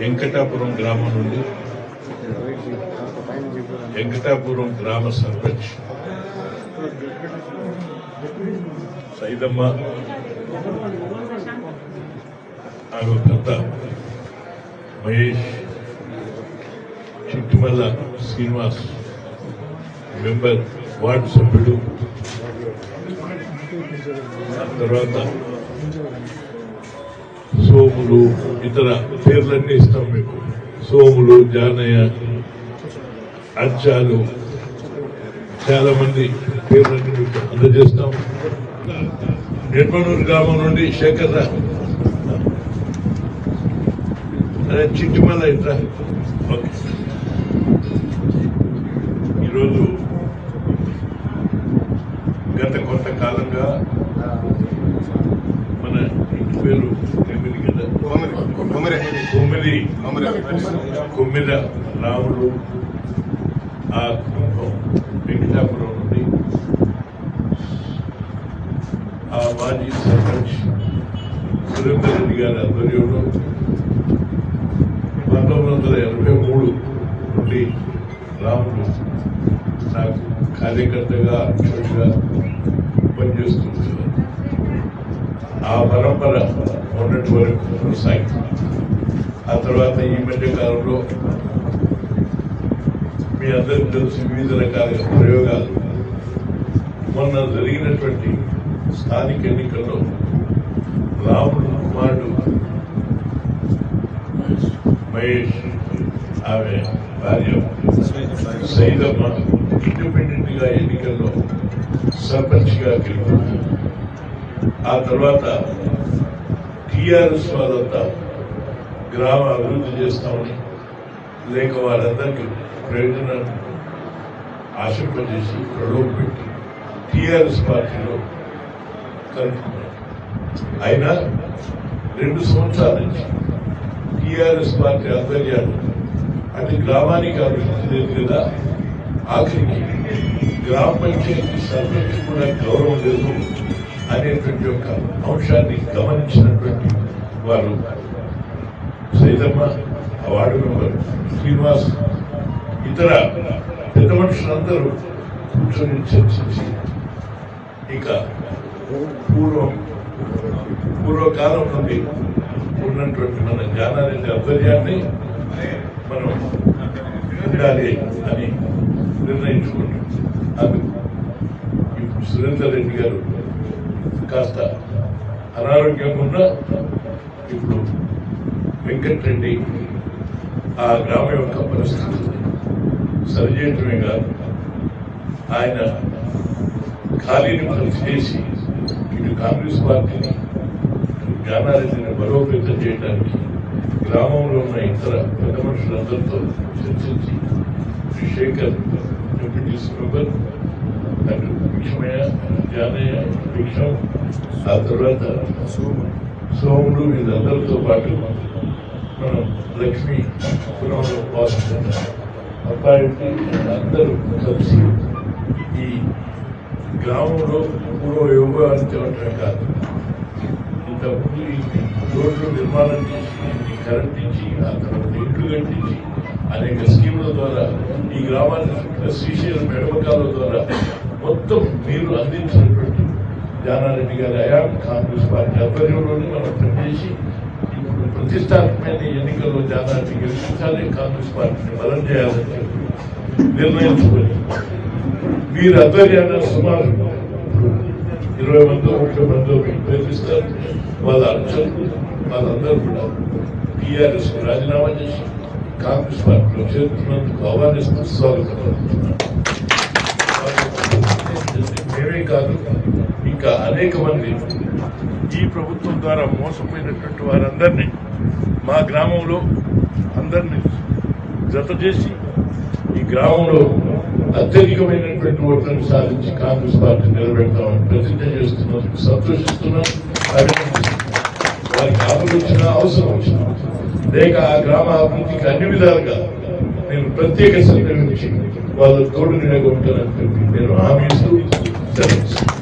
వెంకటాపురం గ్రామం నుండి వెంకటాపురం గ్రామ సర్పంచ్ సైదమ్మ ఆమె భర్త మహేష్ చిట్టుమల్ల శ్రీనివాస్ మెంబర్ వార్డు సభ్యుడు ఆ తర్వాత సోములు ఇతర పేర్లన్నీ ఇస్తాం మీకు సోములు జానయ్య అచ్చాలు చాలా మంది పేర్లన్నీ మీకు అందజేస్తాం నిర్మనూరు గ్రామం నుండి శేఖర్ రా అదే చిట్టుమల్ల ఇట్రా ఓకే ఈరోజు గత కొంతకాలంగా మన ఇంటి పేరు ఎనిమిది కదా కొమ్మరి తొమ్మిది కొమ్మరి కొమ్మిద రాముడు ఆ కుటుంబం వెంకటాపురం నుండి ఆ మాజీ సర్పంచ్ సురేందర్ రెడ్డి గారి ఆధ్వర్యంలో పంతొమ్మిది వందల ఎనభై మూడు నుండి రాముడు నాకు కార్యకర్తగా అధ్యక్షుడిగా పనిచేస్తుంది ఆ పరంపర మొన్నటి వరకు కొనసాగింది ఆ తర్వాత ఈ మధ్య కాలంలో మీ అందరికి తెలిసి వివిధ రకాల ప్రయోగాలు మొన్న జరిగినటువంటి స్థానిక ఎన్నికల్లో రాముడు కుమారుడు మహేష్ ఆమె భార్య సైదమ్మ ఇండిపెండెంట్ గా ఎన్నికల్లో సర్పంచ్ గా గెలుపొందింది ఆ తర్వాత టిఆర్ఎస్ వాళ్ళంతా గ్రామ అభివృద్ధి చేస్తామని లేక వారందరికీ ప్రయోజనాన్ని ఆశింపజేసి ప్రలోభపెట్టి టిఆర్ఎస్ పార్టీలో కలుపుకున్నారు అయినా రెండు సంవత్సరాల నుంచి టిఆర్ఎస్ పార్టీ ఆధ్వర్యాలు అది గ్రామానికి అభివృద్ధి లేదు కదా ఆఖరికి గ్రామ పంచాయతీ సర్పంచ్ కూడా గౌరవం లేదు అనేటువంటి ఒక అంశాన్ని గమనించినటువంటి వారు సైదమ్మ ఆ వార్డు మెంబర్ శ్రీనివాస్ ఇతర పెద్ద మనుషులందరూ కూర్చొని చర్చించి ఇక పూర్వం పూర్వకాలం నుండి ఉన్నటువంటి మన జానారెడ్డి ఆధ్వర్యాన్ని మనం ఉండాలి అని నిర్ణయించుకున్నాం అందుకు ఇప్పుడు సురేందర్ రెడ్డి గారు కాస్త అనారోగ్యంగా ఉన్నా ఇప్పుడు వెంకటరెడ్డి ఆ గ్రామం యొక్క పరిస్థితులు సరిచేయటమే కాదు ఆయన ఖాళీని భర్తీ చేసి ఇటు కాంగ్రెస్ పార్టీని ఇటు జానారెడ్డిని బలోపేతం చేయడానికి గ్రామంలో ఉన్న ఇతర పెద్ద మనుషులందరితో చర్చించి శ్రీ శేఖర్ డిప్యూటీ మెంబర్ అటు భిక్షమయ్య జానయ్య భిక్షం ఆ తర్వాత సోముడు వీళ్ళందరితో పాటు మనం లక్ష్మీ పురంలో వాసుతున్న అబ్బాయి అందరూ కలిసి ఈ గ్రామంలో పూర్వ యోగాన్ని తేవటమే కాదు ఇంతకుముందు ఈ రోడ్లు నిర్మాణం చేసి ఈ కరెంట్ ఇచ్చి ఆ తర్వాత ఇంట్లు కట్టించి అనేక స్కీముల ద్వారా ఈ గ్రామాన్ని చుట్టూ శ్రీశైలం ఎడమకాల ద్వారా మొత్తం నీరు అందించినటువంటి జానారెడ్డి గారి అయాం కాంగ్రెస్ పార్టీ ఆధ్వర్యంలోనే మనం పనిచేసి ఇప్పుడు ప్రతిష్టాత్మకమైన ఎన్నికల్లో జానారెడ్డి గెలిపించాలి కాంగ్రెస్ పార్టీని బలం చేయాలని చెప్పి నిర్ణయించుకొని వీరి ఆధ్వర్యాన్ని సుమారు ఇరవై మంది ముప్పై మంది మీకు ప్రేమిస్తారు వాళ్ళ అనుచరులు వాళ్ళందరూ కూడా టీఆర్ఎస్ రాజీనామా చేసి కాంగ్రెస్ పార్టీలో చేరుతున్నందుకు ఆహ్వానిస్తూ స్వాగతం మేమే కాదు ఇంకా అనేక మంది ఈ ప్రభుత్వం ద్వారా మోసపోయినటువంటి వారందరినీ మా గ్రామంలో అందరినీ జత చేసి ఈ గ్రామంలో అత్యధికమైనటువంటి ఓట్లను సాధించి కాంగ్రెస్ పార్టీ నిలబెడతామని ప్రతిజ్ఞ చేస్తున్నందుకు సంతోషిస్తున్నాం అభినందిస్తున్నాం. వారికి ఆపద వచ్చినా అవసరం వచ్చినా లేక ఆ గ్రామ అభివృద్ధికి అన్ని విధాలుగా నేను ప్రత్యేక శ్రద్ధ నుంచి వాళ్ళ తోడు నిలగొంటానని చెప్పి నేను హామీ ఇస్తూ సెలవు